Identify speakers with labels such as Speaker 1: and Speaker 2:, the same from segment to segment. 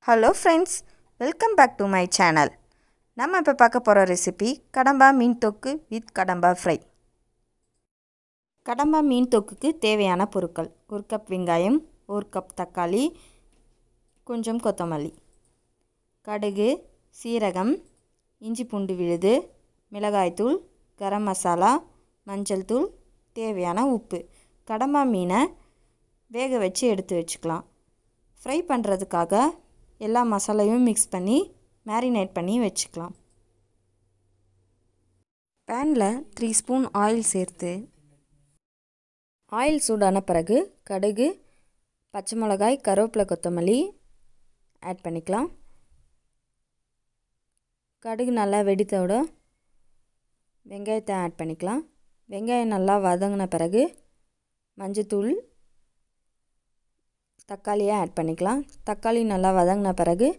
Speaker 1: hello friends welcome back to my channel நம்ம இப்போ பார்க்க போகிற ரெசிபி கடம்பா மீன் தொக்கு வித் கடம்பா ஃப்ரை கடம்பா மீன் தொக்குக்கு தேவையான பொருட்கள் ஒரு கப் வெங்காயம் ஒரு கப் தக்காளி கொஞ்சம் கொத்தமல்லி கடுகு சீரகம் இஞ்சி பூண்டு விழுது மிளகாய்த்தூள் கரம் மசாலா மஞ்சள் தூள் தேவையான உப்பு கடம்பா மீனை வேக வச்சு எடுத்து வச்சுக்கலாம் ஃப்ரை பண்ணுறதுக்காக எல்லா மசாலையும் மிக்ஸ் பண்ணி மேரினேட் பண்ணி வச்சுக்கலாம் பேனில் த்ரீ ஸ்பூன் ஆயில் சேர்த்து ஆயில் சூடான பிறகு கடுகு பச்சை மிளகாய் கருவேப்பிலை கொத்தமல்லி ஆட் பண்ணிக்கலாம் கடுகு நல்லா வெடித்தோட வெங்காயத்தை ஆட் பண்ணிக்கலாம் வெங்காயம் நல்லா வதங்கின பிறகு மஞ்சத்தூள் தக்காளியை ஆட் பண்ணிக்கலாம் தக்காளி நல்லா வதங்கின பிறகு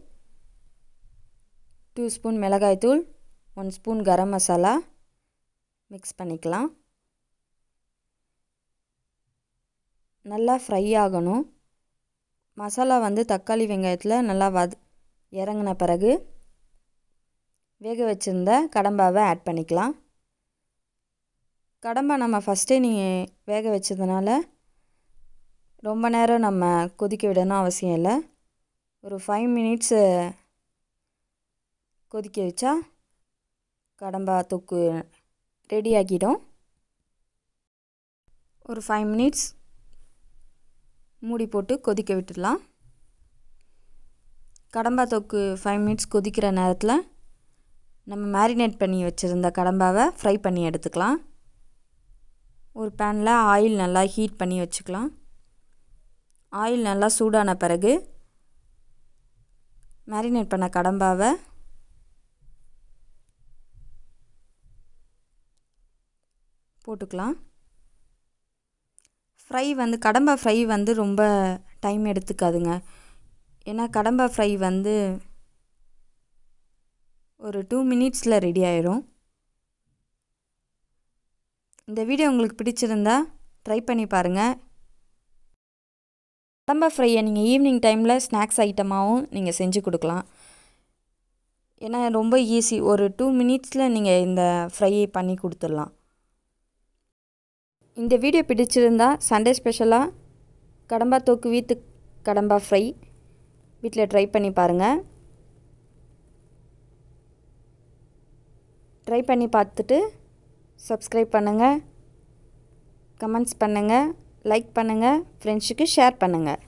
Speaker 1: டூ ஸ்பூன் மிளகாய்த்தூள் one spoon garam masala mix பண்ணிக்கலாம் நல்லா ஃப்ரை ஆகணும் மசாலா வந்து தக்காளி வெங்காயத்தில் நல்லா வத இறங்கின பிறகு வேக வச்சுருந்த கடம்பாவை ஆட் பண்ணிக்கலாம் கடம்பா நம்ம ஃபஸ்ட்டே நீங்கள் வேக வச்சதுனால ரொம்ப நேரம் நம்ம கொதிக்க விடணும் அவசியம் இல்லை ஒரு ஃபைவ் மினிட்ஸு கொதிக்க வச்சா கடம்பா தொக்கு ரெடி ஆக்கிடும் ஒரு ஃபைவ் மினிட்ஸ் மூடி போட்டு கொதிக்க விட்டுடலாம் கடம்பா தொக்கு ஃபைவ் மினிட்ஸ் கொதிக்கிற நேரத்தில் நம்ம மேரினேட் பண்ணி வச்சுருந்த கடம்பாவை ஃப்ரை பண்ணி எடுத்துக்கலாம் ஒரு பேனில் ஆயில் நல்லா ஹீட் பண்ணி வச்சுக்கலாம் ஆயில் நல்லா சூடான பிறகு மேரினேட் பண்ண கடம்பாவை போட்டுக்கலாம் ஃப்ரை வந்து கடம்பா ஃப்ரை வந்து ரொம்ப டைம் எடுத்துக்காதுங்க ஏன்னா கடம்பா ஃப்ரை வந்து ஒரு டூ மினிட்ஸில் ரெடி ஆயிரும் இந்த வீடியோ உங்களுக்கு பிடிச்சிருந்தா ட்ரை பண்ணி பாருங்கள் கடம்பா ஃப்ரையை நீங்கள் ஈவினிங் டைமில் ஸ்நாக்ஸ் ஐட்டமாகவும் நீங்கள் செஞ்சு கொடுக்கலாம் ஏன்னா ரொம்ப ஈஸி ஒரு டூ மினிட்ஸில் நீங்கள் இந்த ஃப்ரையை பண்ணி கொடுத்துடலாம் இந்த வீடியோ பிடிச்சிருந்தா சண்டே ஸ்பெஷலாக கடம்பா தொக்கு வீத்து கடம்பா ஃப்ரை வீட்டில் ட்ரை பண்ணி பாருங்கள் ட்ரை பண்ணி பார்த்துட்டு சப்ஸ்கிரைப் பண்ணுங்கள் கமெண்ட்ஸ் பண்ணுங்கள் லைக் பண்ணுங்கள் ஃப்ரெண்ட்ஸுக்கு ஷேர் பண்ணுங்கள்